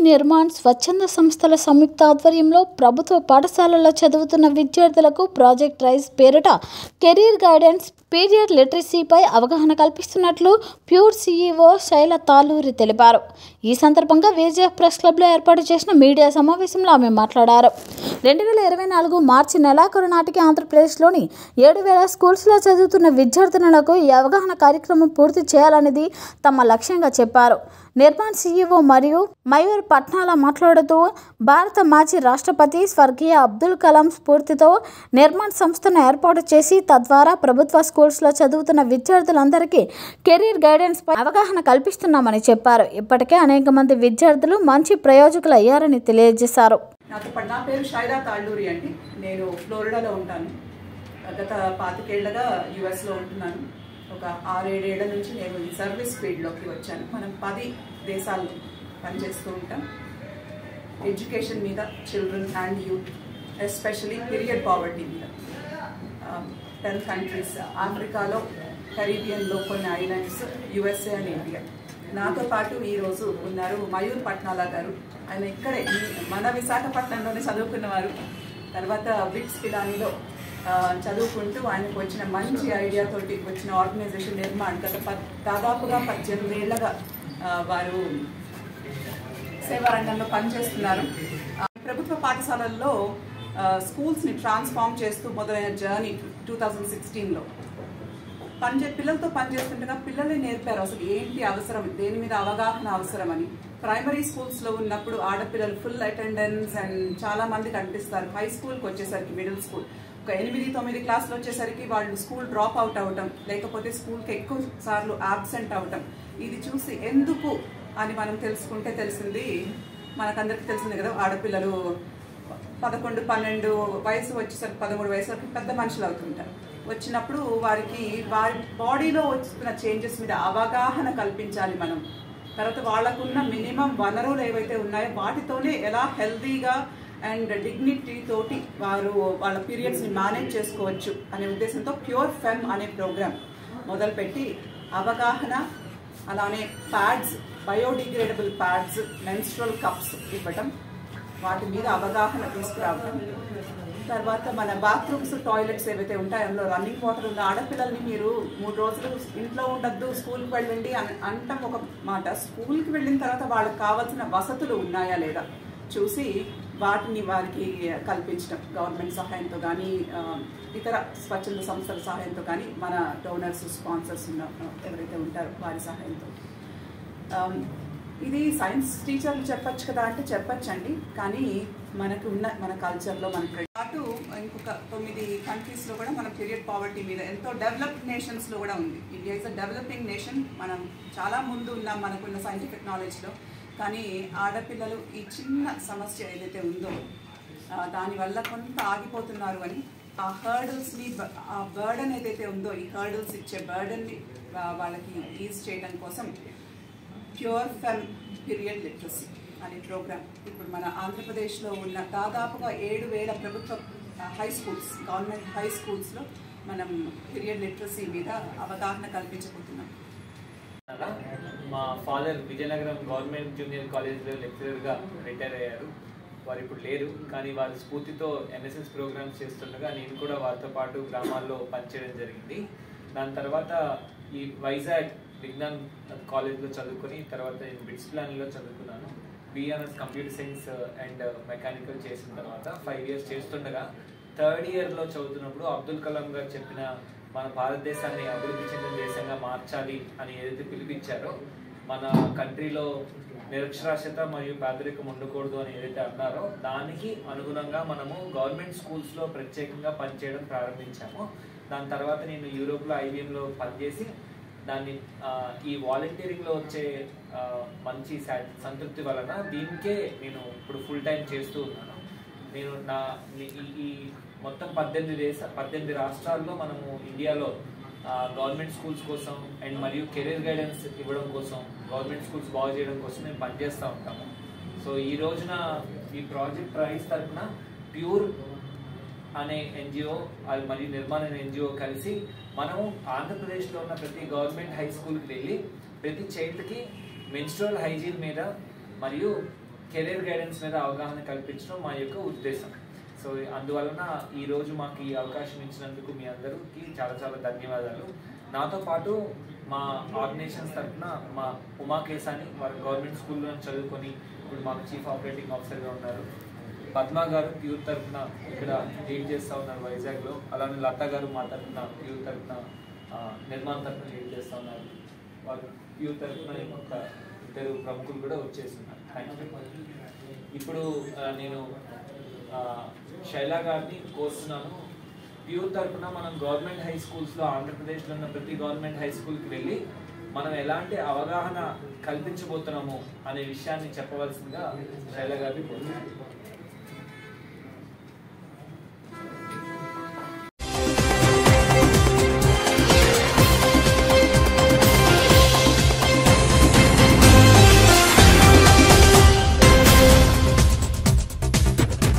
నిర్మాణ్ స్వచ్ఛంద సంస్థల సంయుక్త ఆధ్వర్యంలో ప్రభుత్వ పాఠశాలల్లో చదువుతున్న విద్యార్థులకు ప్రాజెక్ట్ రైజ్ పేరిట కెరీర్ గైడెన్స్ పీరియడ్ లిటరసీపై అవగాహన కల్పిస్తున్నట్లు ప్యూర్ సీఈఓ శైల తాలూరి తెలిపారు ఈ సందర్భంగా విజయ ప్రెస్ క్లబ్లో ఏర్పాటు చేసిన మీడియా సమావేశంలో ఆమె మాట్లాడారు రెండు వేల ఇరవై నాలుగు మార్చి నెలాఖరు నాటికి ఆంధ్రప్రదేశ్లోని ఏడు వేల స్కూల్స్లో చదువుతున్న విద్యార్థినులకు ఈ అవగాహన కార్యక్రమం పూర్తి చేయాలనేది తమ లక్ష్యంగా చెప్పారు నిర్మాణ్ సీఈఓ మరియు మయూర్ పట్నాల మాట్లాడుతూ భారత మాజీ రాష్ట్రపతి స్వర్గీయ అబ్దుల్ కలాం స్ఫూర్తితో నిర్మాణ్ సంస్థను ఏర్పాటు చేసి తద్వారా ప్రభుత్వ స్కూల్స్లో చదువుతున్న విద్యార్థులందరికీ కెరీర్ గైడెన్స్ పై అవగాహన కల్పిస్తున్నామని చెప్పారు ఇప్పటికే అనేక మంది విద్యార్థులు మంచి ప్రయోజకులు అయ్యారని తెలియజేశారు నాతో పాటు నా పేరు షైరా తాళ్ళూరి అండి నేను ఫ్లోరిడాలో ఉంటాను గత పాతికేళ్లగా యుఎస్లో ఉంటున్నాను ఒక ఆరేడేళ్ల నుంచి నేను ఈ సర్వీస్ ఫీల్డ్లోకి వచ్చాను మనం పది దేశాల్లో పనిచేస్తూ ఉంటాం ఎడ్యుకేషన్ మీద children and youth especially period poverty మీద టెన్ కంట్రీస్ ఆఫ్రికాలో కరీబియన్లో కొన్ని ఐలాండ్స్ యుఎస్ఏ అండ్ ఇండియా నాతో పాటు ఈరోజు ఉన్నారు మయూర్ పట్నాలా గారు ఆయన ఇక్కడే ఈ- మన విశాఖపట్నంలోనే చదువుకున్నవారు తర్వాత బిట్స్ పిలానీలో ఆ, చదువుకుంటూ ఆయనకు వచ్చిన మంచి ఐడియాతోటి వచ్చిన ఆర్గనైజేషన్ నిర్మాణ్ గత ప- దాదాపుగా పద్దెనిమిది ఏళ్ళగా ఆ, వారు సేవా రంగంలో పనిచేస్తున్నారు ఆ, ప్రభుత్వ పాఠశాలల్లో స్కూల్స్ ని ట్రాన్స్ఫార్మ్ చేస్తూ మొదలైన జర్నీ టూ థౌజండ్ సిక్స్టీన్లో పనిచే పిల్లలతో పనిచేస్తుండగా పిల్లలే నేర్పారు అసలు ఏంటి అవసరం దేని మీద అవగాహన అవసరం అని ప్రైమరీ స్కూల్స్ లో ఉన్నప్పుడు ఆడపిల్లలు ఫుల్ అటెండెన్స్ అండ్ చాలా మంది కనిపిస్తారు హై స్కూల్కి వచ్చేసరికి మిడిల్ స్కూల్ ఒక ఎనిమిది తొమ్మిది క్లాసులు వచ్చేసరికి వాళ్ళు స్కూల్ డ్రాప్ అవుట్ అవటం లేకపోతే స్కూల్కి ఎక్కువ సార్లు ఆబ్సెంట్ అవటం ఇది చూసి ఎందుకు అని మనం తెలుసుకుంటే తెలిసింది మనకందరికి తెలిసింది కదా ఆడపిల్లలు పదకొండు పన్నెండు వయసు వచ్చేసరికి పదమూడు వయసు వరకు పెద్ద మనుషులు అవుతుంటారు వచ్చినప్పుడు వారికి వారి బాడీలో వస్తున్న చేంజెస్ మీద అవగాహన కల్పించాలి మనం తర్వాత వాళ్ళకున్న మినిమం వనరులు ఏవైతే ఉన్నాయో వాటితోనే ఎలా హెల్తీగా అండ్ డిగ్నిటీ తోటి వారు వాళ్ళ పీరియడ్స్ని మేనేజ్ చేసుకోవచ్చు అనే ఉద్దేశంతో ప్యూర్ ఫెమ్ అనే ప్రోగ్రామ్ మొదలుపెట్టి అవగాహన అలానే pads biodegradable pads menstrual cups ఇవ్వటం వాటి మీద అవగాహన తీసుకురావడం తర్వాత మన బాత్రూమ్స్ టాయిలెట్స్ ఏవైతే ఉంటాయో అందులో రన్నింగ్ వాటర్ ఉన్న ఆడపిల్లల్ని మీరు మూడు రోజులు ఇంట్లో ఉండద్దు స్కూల్కి వెళ్ళండి అని అంటాం ఒక మాట స్కూల్కి వెళ్ళిన తర్వాత వాళ్ళకి కావాల్సిన వసతులు ఉన్నాయా లేదా చూసి వాటిని వారికి కల్పించడం గవర్నమెంట్ సహాయంతో కానీ ఆ, ఇతర స్వచ్ఛంద సంస్థల సహాయంతో కానీ మన డోనర్స్ స్పాన్సర్స్ ఉన్న ఎవరైతే ఉంటారో వారి సహాయంతో ఆమ్, ఇది సైన్స్ టీచర్లు చెప్పొచ్చు కదా అంటే చెప్పొచ్చండి కానీ మనకు ఉన్న మన కల్చర్లో మనకి పాటు ఇంకొక తొమ్మిది కంట్రీస్లో కూడా మన పీరియడ్ పావర్టీ మీద ఎంతో డెవలప్డ్ నేషన్స్లో కూడా ఉంది India is a developing nation మనం చాలా ముందు ఉన్నాం మనకున్న సైంటిఫిక్ నాలెడ్జ్లో కానీ ఆడపిల్లలు ఈ చిన్న సమస్య ఏదైతే ఉందో ఆ, దానివల్ల కొంత ఆగిపోతున్నారు అని ఆ హర్డల్స్ని ఆ బర్డన్ ఏదైతే ఉందో ఈ హర్డల్స్ ఇచ్చే బర్డన్ని వాళ్ళకి ఈజ్ చేయడం కోసం ప్యూర్ ఫెమ్ పీరియడ్ లిటరసీ అనే ప్రోగ్రామ్ ఇప్పుడు మన ఆంధ్రప్రదేశ్లో ఉన్న దాదాపుగా ఏడు వేల ప్రభుత్వ హై స్కూల్స్ గవర్నమెంట్ హై స్కూల్స్లో మనం పీరియడ్ లిటరసీ మీద అవగాహన కల్పించబోతున్నాం అలా మా ఫాదర్ విజయనగరం గవర్నమెంట్ జూనియర్ కాలేజ్లో లెక్చరర్గా రిటైర్ అయ్యారు వారు ఇప్పుడు లేరు కానీ వారి స్ఫూర్తితో ఎన్ఎస్ఎస్ ప్రోగ్రామ్స్ చేస్తుండగా నేను కూడా వారితో పాటు గ్రామాల్లో పనిచేయడం జరిగింది దాని తర్వాత ఈ వైజాగ్ విజ్ఞాన్ కాలేజ్లో చదువుకొని తర్వాత నేను బిట్స్ ప్లాన్లో చదువుకున్నాను బిఎన్ఎస్ కంప్యూటర్ సైన్స్ అండ్ మెకానికల్ చేసిన తర్వాత ఫైవ్ ఇయర్స్ చేస్తుండగా థర్డ్ ఇయర్లో చదువుతున్నప్పుడు అబ్దుల్ కలాం గారు చెప్పిన మన భారతదేశాన్ని అభివృద్ధి చెందిన దేశంగా మార్చాలి అని ఏదైతే పిలిపించారో మన కంట్రీలో నిరక్షరాస్యత మరియు పేదరికం ఉండకూడదు అని ఏదైతే అన్నారో దానికి అనుగుణంగా మనము గవర్నమెంట్ స్కూల్స్లో ప్రత్యేకంగా పనిచేయడం ప్రారంభించాము దాని తర్వాత నేను యూరోప్లో ఐబిఎంలో పనిచేసి దాన్ని ఆ, ఈ వాలంటీరింగ్లో వచ్చే ఆ, మంచి సా- సంతృప్తి వలన దీనికే నేను ఇప్పుడు ఫుల్ టైం చేస్తూ ఉన్నాను నేను నా ఈ- ఈ- ఈ మొత్తం పద్దెనిమిది దేశ పద్దెనిమిది రాష్ట్రాల్లో మనము ఇండియాలో గవర్నమెంట్ స్కూల్స్ కోసం అండ్ మరియు కెరీర్ గైడెన్స్ ఇవ్వడం కోసం గవర్నమెంట్ స్కూల్స్ బాగు చేయడం కోసం మేము పనిచేస్తూ ఉంటాము సో ఈ రోజున ఈ ప్రాజెక్ట్ ప్రైస్ తరఫున ప్యూర్ అనే ఎన్జిఓ అది మరియు నిర్మాణ అనే ఎన్జిఓ కలిసి మనము ఆంధ్రప్రదేశ్లో ఉన్న ప్రతి గవర్నమెంట్ హై స్కూల్కి వెళ్ళి ప్రతి చైల్డ్కి మెన్స్ట్రల్ హైజీన్ మీద మరియు కెరీర్ గైడెన్స్ మీద అవగాహన కల్పించడం మా యొక్క ఉద్దేశం సో అందువలన ఈ రోజు మాకు ఈ అవకాశం ఇచ్చినందుకు మీ అందరికి చాలా చాలా ధన్యవాదాలు నాతో పాటు మా ఆర్గనైజేషన్స్ తరఫున మా ఉమా కేసాని వారు గవర్నమెంట్ స్కూల్లో చదువుకొని ఇప్పుడు మాకు చీఫ్ ఆపరేటింగ్ ఆఫీసర్గా ఉన్నారు పద్మ గారు ప్యూర్ తరఫున ఇక్కడ లీడ్ చేస్తూ ఉన్నారు వైజాగ్లో అలానే లత గారు మా తరఫున ప్యూర్ తరఫున నిర్మాణ తరఫున లీడ్ చేస్తూ ఉన్నారు వారు ప్యూర్ తరఫున ఇంకొక ఇద్దరు ప్రముఖులు కూడా వచ్చేస్తున్నారు థ్యాంక్ యూ ఇప్పుడు ఆ, నేను ఆ, శైలా గారిని కోరుతున్నాను ప్యూర్ తరఫున మనం గవర్నమెంట్ హై స్కూల్స్లో ఆంధ్రప్రదేశ్లో ఉన్న ప్రతి గవర్నమెంట్ హై స్కూల్కి వెళ్ళి మనం ఎలాంటి అవగాహన కల్పించబోతున్నాము అనే విషయాన్ని చెప్పవలసిందిగా శైలా గారిని కోరుతున్నాను